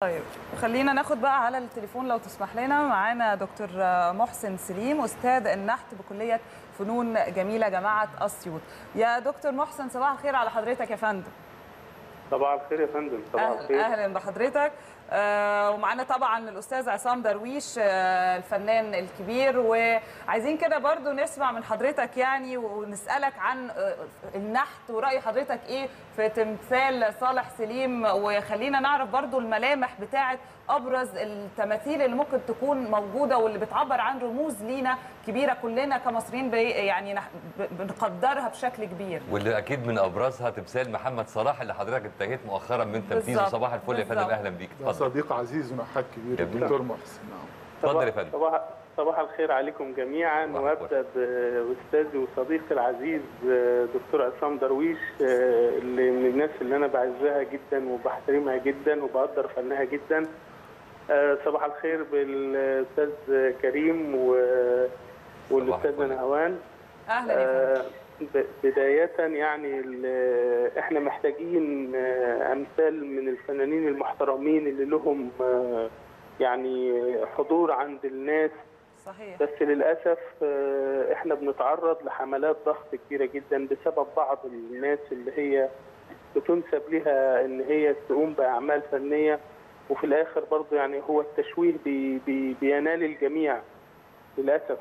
طيب خلينا ناخد بقى على التليفون لو تسمح لنا معانا دكتور محسن سليم استاذ النحت بكليه فنون جميله جامعه اسيوط يا دكتور محسن صباح الخير على حضرتك يا فندم صباح الخير يا فندم صباح أهلا, الخير اهلا بحضرتك آه ومعانا طبعا الاستاذ عصام درويش آه الفنان الكبير وعايزين كده برضو نسمع من حضرتك يعني ونسالك عن آه النحت وراي حضرتك ايه في تمثال صالح سليم وخلينا نعرف برضو الملامح بتاعه ابرز التماثيل اللي ممكن تكون موجوده واللي بتعبر عن رموز لينا كبيره كلنا كمصريين بي يعني نح- ب- بنقدرها بشكل كبير واللي اكيد من ابرزها تمثال محمد صلاح اللي حضرتك انتهيت مؤخرا من تنفيذه بالظبط، صباح الفل يا فندم بالظبط. اهلا بيك ده اتفضل صديق عزيز ونحات كبير جميل. الدكتور محسن نعم اتفضل يا صباح- فندم صباح صباح الخير عليكم جميعا صباح وابدا باستاذي وصديقي العزيز آه، دكتور عصام درويش آه، اللي من الناس اللي انا بعزها جدا وبحترمها جدا وبقدر فنها جدا آه، صباح الخير بالاستاذ كريم و- والاستاذ الفل. نهوان اهلا يا فندم آه، ب- بداية يعني ال- احنا محتاجين آه، امثال من الفنانين المحترمين اللي لهم آه، يعني حضور عند الناس صحيح بس للاسف آه، احنا بنتعرض لحملات ضغط كبيره جدا بسبب بعض الناس اللي هي بتنسب لها ان هي تقوم باعمال فنيه وفي الاخر برضه يعني هو التشويه بي بي بينال الجميع للاسف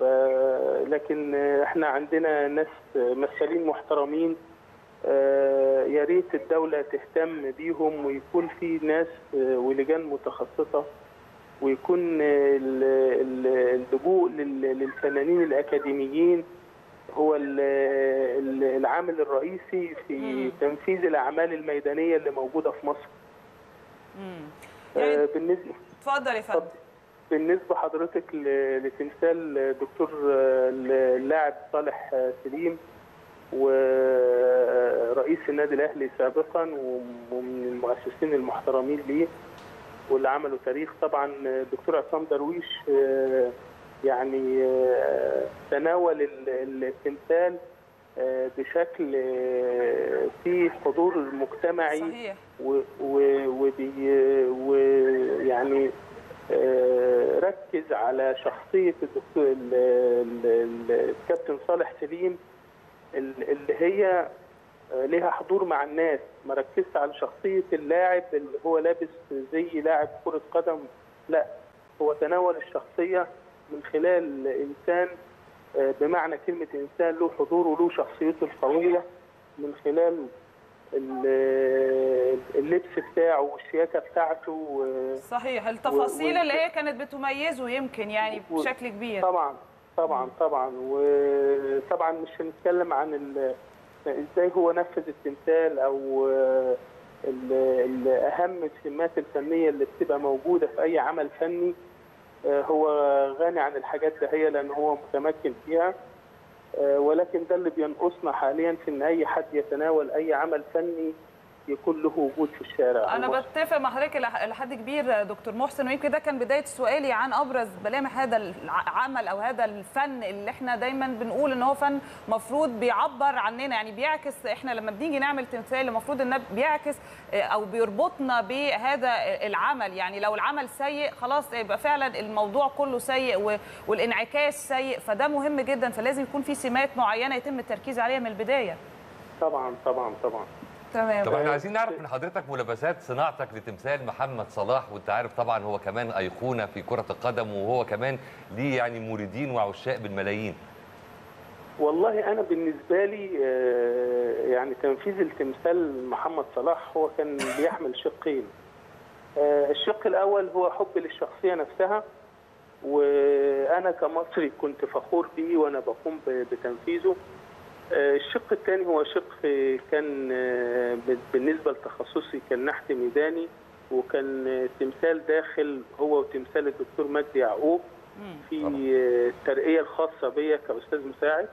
ف- لكن آه، احنا عندنا ناس آه، مثالين محترمين آه، يا ريت الدوله تهتم بيهم ويكون في ناس آه، ولجان متخصصه ويكون ال- ال- اللجوء لل- للفنانين الاكاديميين هو ال- ال- العامل الرئيسي في مم. تنفيذ الاعمال الميدانيه اللي موجوده في مصر. مم. آه، يعني بالنسبه اتفضل يا فندم بالنسبه حضرتك ل- لتمثال دكتور آه، اللاعب صالح آه، سليم ورئيس النادي الاهلي سابقا ومن المؤسسين المحترمين ليه واللي عملوا تاريخ طبعا الدكتور عصام درويش آه، يعني آه، تناول ال- ال- التمثال آه، بشكل آه، فيه حضور مجتمعي صحيح و- و- وبي- ويعني آه، ركز على شخصية الدكتور ال- ال- ال- الكابتن صالح سليم ال- اللي هي آه، لها حضور مع الناس ما ركزت على شخصية اللاعب اللي هو لابس زي لاعب كرة قدم لا هو تناول الشخصية من خلال إنسان آه، بمعنى كلمة إنسان له حضور وله شخصيته القوية من خلال ال- اللبس بتاعه والشياكة بتاعته و- صحيح التفاصيل و- اللي هي كانت بتميزه يمكن يعني و- بشكل كبير طبعا طبعا طبعا وطبعا مش هنتكلم عن ال- ازاي هو نفذ التمثال او ال- ال- اهم السمات الفنيه اللي بتبقى موجوده في اي عمل فني هو غني عن الحاجات ده هي لان هو متمكن فيها ولكن ده اللي بينقصنا حاليا في ان اي حد يتناول اي عمل فني يكون له وجود في الشارع انا بتفق مع حضرتك لح- لحد كبير دكتور محسن ويمكن ده كان بدايه سؤالي عن ابرز ملامح هذا العمل او هذا الفن اللي احنا دايما بنقول ان هو فن مفروض بيعبر عننا يعني بيعكس احنا لما بنيجي نعمل تمثال المفروض ان بيعكس آه، او بيربطنا بهذا العمل يعني لو العمل سيء خلاص يبقى فعلا الموضوع كله سيء و- والانعكاس سيء فده مهم جدا فلازم يكون في سمات معينه يتم التركيز عليها من البدايه طبعا طبعا طبعا تمام طب احنا عايزين نعرف من حضرتك ملابسات صناعتك لتمثال محمد صلاح وانت عارف طبعا هو كمان ايقونه في كره القدم وهو كمان ليه يعني موردين وعشاق بالملايين والله انا بالنسبه لي آه، يعني تنفيذ التمثال محمد صلاح هو كان بيحمل شقين آه، الشق الاول هو حب للشخصيه نفسها وانا كمصري كنت فخور بيه وانا بقوم ب- بتنفيذه آه، الشق الثاني هو شق كان آه، ب- بالنسبه لتخصصي كان نحت ميداني وكان آه، تمثال داخل هو وتمثال الدكتور مجدي يعقوب في آه، الترقيه الخاصه بيا كاستاذ مساعد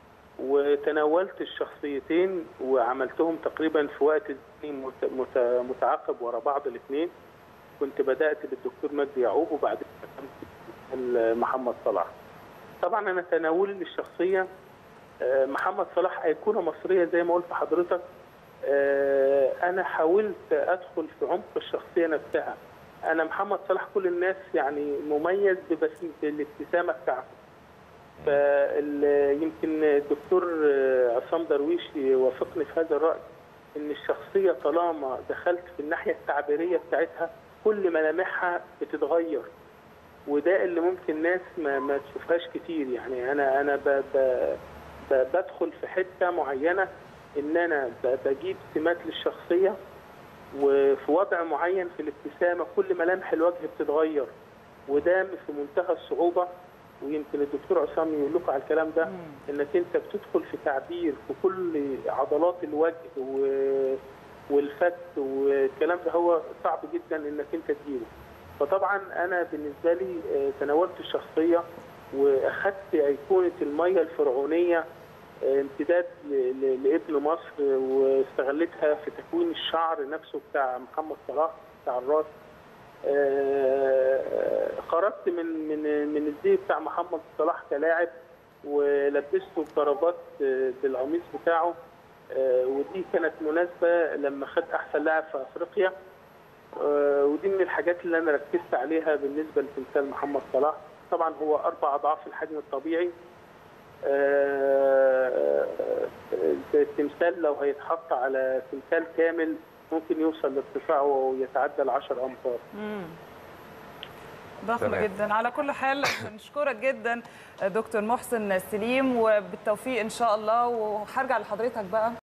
وتناولت الشخصيتين وعملتهم تقريبا في وقت مت- مت- متعاقب ورا بعض الاثنين كنت بدات بالدكتور مجدي يعقوب وبعدين ختمت محمد صلاح طبعا انا تناولي للشخصيه آه، محمد صلاح ايقونه مصريه زي ما قلت لحضرتك آه، انا حاولت ادخل في عمق الشخصيه نفسها انا محمد صلاح كل الناس يعني مميز ببس بالابتسامه بتاعته فال- يمكن الدكتور آه، عصام درويش يوافقني في هذا الراي ان الشخصيه طالما دخلت في الناحيه التعبيريه بتاعتها كل ملامحها بتتغير وده اللي ممكن ناس ما, ما تشوفهاش كتير يعني انا انا ب ب ب بدخل في حته معينه ان انا ب- بجيب سمات للشخصيه وفي وضع معين في الابتسامه كل ملامح الوجه بتتغير وده في منتهى الصعوبه ويمكن الدكتور عصام يقول لكم على الكلام ده انك انت بتدخل في تعبير في كل عضلات الوجه و- والفك والكلام ده هو صعب جدا انك انت تجيبه فطبعا انا بالنسبه لي آه، تناولت الشخصيه واخدت ايقونه الميه الفرعونيه آه، امتداد ل- ل- لابن مصر واستغلتها في تكوين الشعر نفسه بتاع محمد صلاح بتاع الراس آه، خرجت من من من الزي بتاع محمد صلاح كلاعب ولبسته كرافات آه، بالقميص بتاعه آه، ودي كانت مناسبه لما خد احسن لاعب في افريقيا آه، ودي من الحاجات اللي انا ركزت عليها بالنسبه لتمثال محمد صلاح طبعا هو اربع اضعاف الحجم الطبيعي آه، آه، التمثال لو هيتحط على تمثال كامل ممكن يوصل لارتفاعه ويتعدى ال 10 امتار ضخم تمام. جدا على كل حال بنشكرك جدا دكتور محسن سليم وبالتوفيق ان شاء الله وهرجع لحضرتك بقى